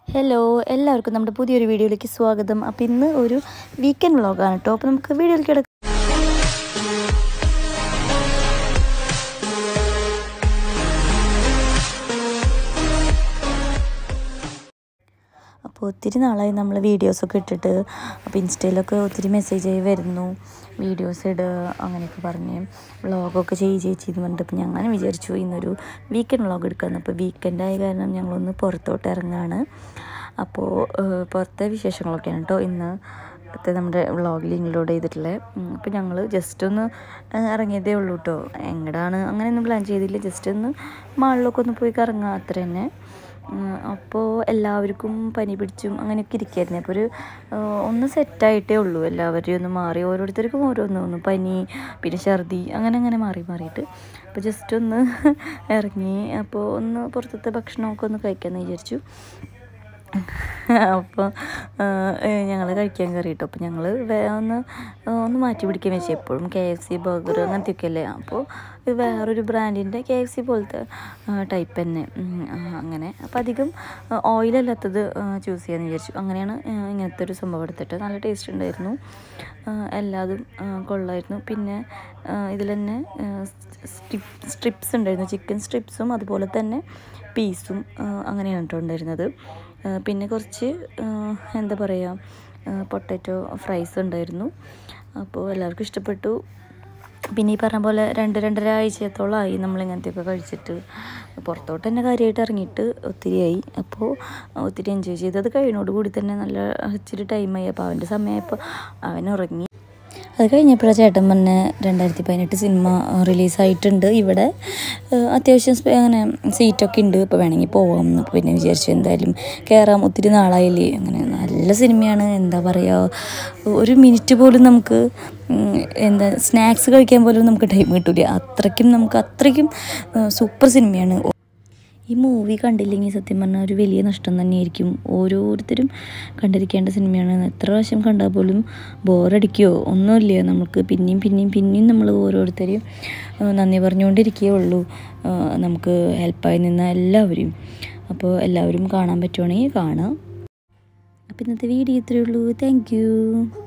hello എല്ലാവർക്കും നമ്മുടെ പുതിയൊരു വീഡിയോയിലേക്ക് സ്വാഗതം അപ്പോൾ ഇന്ന് ഒരു വീക്കെൻഡ് വ്ളോഗാണ് കേട്ടോ അപ്പോൾ നമുക്ക് വീഡിയോയിലേക്ക് കിടക്കാം അപ്പോൾ ഒത്തിരി നാളായി നമ്മൾ വീഡിയോസൊക്കെ ഇട്ടിട്ട് അപ്പോൾ ഇൻസ്റ്റയിലൊക്കെ ഒത്തിരി മെസ്സേജ് ആയി വരുന്നു വീഡിയോസ് ഇടുക അങ്ങനെയൊക്കെ പറഞ്ഞ് വ്ളോഗൊക്കെ ചെയ്യ് ചേച്ചി എന്ന് പറഞ്ഞിട്ട് അപ്പോൾ ഞങ്ങൾ വിചാരിച്ചു ഇന്നൊരു വീക്കെൻഡ് വ്ളോഗ് എടുക്കാമെന്ന് അപ്പോൾ വീക്കെൻഡ് ആയ കാരണം ഞങ്ങളൊന്ന് പുറത്തോട്ട് ഇറങ്ങുകയാണ് അപ്പോൾ ഏഹ്, പുറത്തെ വിശേഷങ്ങളൊക്കെയാണ് കേട്ടോ ഇന്ന് ഇപ്പോഴത്തെ നമ്മുടെ വ്ളോഗിൽ ഇൻക്ലൂഡ് ചെയ്തിട്ടുള്ളത് അപ്പോൾ ഞങ്ങൾ ജസ്റ്റ് ഒന്ന് ഏഹ്, ഇറങ്ങിയതേ ഉള്ളൂ കേട്ടോ എങ്ങടാണ് അങ്ങനെയൊന്നും പ്ലാൻ ചെയ്തില്ല ജസ്റ്റ് ഒന്ന് മാളിലൊക്കെ ഒന്ന് പോയി കറങ്ങുക അത്ര തന്നെ അപ്പോൾ എല്ലാവർക്കും പനി പിടിച്ചും അങ്ങനെയൊക്കെ ഇരിക്കുകയായിരുന്നു അപ്പോൾ ഒരു ഏഹ്, ഒന്ന് സെറ്റായിട്ടേ ഉള്ളൂ എല്ലാവരെയും ഒന്ന് മാറി ഓരോരുത്തർക്കും ഓരോന്ന് ഒന്ന് പനി പിന്നെ ഛർദി അങ്ങനെ അങ്ങനെ മാറി മാറിയിട്ട് അപ്പോൾ ജസ്റ്റ് ഒന്ന് ഇറങ്ങി അപ്പോൾ ഒന്ന് പുറത്തത്തെ ഭക്ഷണമൊക്കെ ഒന്ന് കഴിക്കാമെന്ന് വിചാരിച്ചു അപ്പോൾ ഞങ്ങൾ കഴിക്കാൻ കയറിയിട്ടു അപ്പോൾ ഞങ്ങൾ ഒന്ന് ഒന്ന് മാറ്റി പിടിക്കാൻ വെച്ചു എപ്പോഴും കെ എഫ് സി ബർഗർ അങ്ങനത്തെയൊക്കെ അല്ലേ അപ്പോൾ ഇത് വേറൊരു ബ്രാൻഡിൻ്റെ കെ എഫ് സി പോലത്തെ ടൈപ്പ് തന്നെ ഉം, ആ, അങ്ങനെ അപ്പോൾ അധികം ഓയിലല്ലാത്തത് ചൂസ് ചെയ്യാമെന്ന് വിചാരിച്ചു അങ്ങനെയാണ് ആ, ഇങ്ങനത്തെ ഒരു സംഭവം എടുത്തിട്ട് നല്ല ടേസ്റ്റ് ഉണ്ടായിരുന്നു ആ, എല്ലാതും ആ, കൊള്ളായിരുന്നു പിന്നെ ഇതിൽ തന്നെ സ്ട്രിപ്പ് സ്ട്രിപ്സ് ഉണ്ടായിരുന്നു ചിക്കൻ സ്ട്രിപ്സും അതുപോലെ തന്നെ പീസും അങ്ങനെയാണ് കേട്ടോ ഉണ്ടായിരുന്നത് ആ, പിന്നെ കുറച്ച് ആ, എന്താ പറയുക പൊട്ടാറ്റോ ഫ്രൈസ് ഉണ്ടായിരുന്നു അപ്പോൾ എല്ലാവർക്കും ഇഷ്ടപ്പെട്ടു പിന്നെ ഈ പറഞ്ഞ പോലെ രണ്ട് രണ്ടര ആഴ്ചത്തോളമായി നമ്മൾ ഇങ്ങനത്തെയൊക്കെ കഴിച്ചിട്ട് പുറത്തോട്ട് തന്നെ കാര്യമായിട്ട് ഇറങ്ങിയിട്ട് ഒത്തിരിയായി അപ്പോൾ ഒത്തിരി എൻജോയ് ചെയ്തു അത് കഴിയുന്നോട് കൂടി തന്നെ നല്ല ഇച്ചിരി ടൈമായി അപ്പോൾ അവൻ്റെ സമയമായപ്പോൾ അവൻ ഉറങ്ങി അത് കഴിഞ്ഞപ്പോഴാണ് ചേട്ടൻ പറഞ്ഞ രണ്ടായിരത്തി പതിനെട്ട് സിനിമ റിലീസായിട്ടുണ്ട് ഇവിടെ ഏഹ് അത്യാവശ്യം സ്പേ- അങ്ങനെ സീറ്റൊക്കെ ഉണ്ട് ഇപ്പോൾ വേണമെങ്കിൽ പോവാം എന്ന് പിന്നെ വിചാരിച്ചു എന്തായാലും കയറാം ഒത്തിരി നാളായില്ലേ അങ്ങനെ നല്ല സിനിമയാണ് എന്താ പറയുക ഒരു മിനിറ്റ് പോലും നമുക്ക് ഉം, എന്താ സ്നാക്സ് കഴിക്കാൻ പോലും നമുക്ക് ടൈം കിട്ടില്ല അത്രയ്ക്കും നമുക്ക് അത്രയ്ക്കും സൂപ്പർ സിനിമയാണ് ഈ മൂവി കണ്ടില്ലെങ്കിൽ സത്യം പറഞ്ഞാൽ ഒരു വലിയ നഷ്ടം തന്നെയായിരിക്കും ഓരോരുത്തരും കണ്ടിരിക്കേണ്ട സിനിമയാണ് എത്ര പ്രാവശ്യം കണ്ടാൽ പോലും ബോറടിക്കുകയോ ഒന്നുമില്ല നമുക്ക് പിന്നെയും പിന്നെയും പിന്നെയും നമ്മൾ ഓരോരുത്തരെയും ആ, നന്ദി പറഞ്ഞുകൊണ്ടിരിക്കുകയേ ഉള്ളൂ ആ, നമുക്ക് ഹെൽപ്പായി നിന്ന എല്ലാവരും അപ്പോൾ എല്ലാവരും കാണാൻ പറ്റുവാണെങ്കിൽ കാണാം അപ്പോൾ ഇന്നത്തെ വീഡിയോ ഇത്രയേ ഉള്ളൂ താങ്ക് യു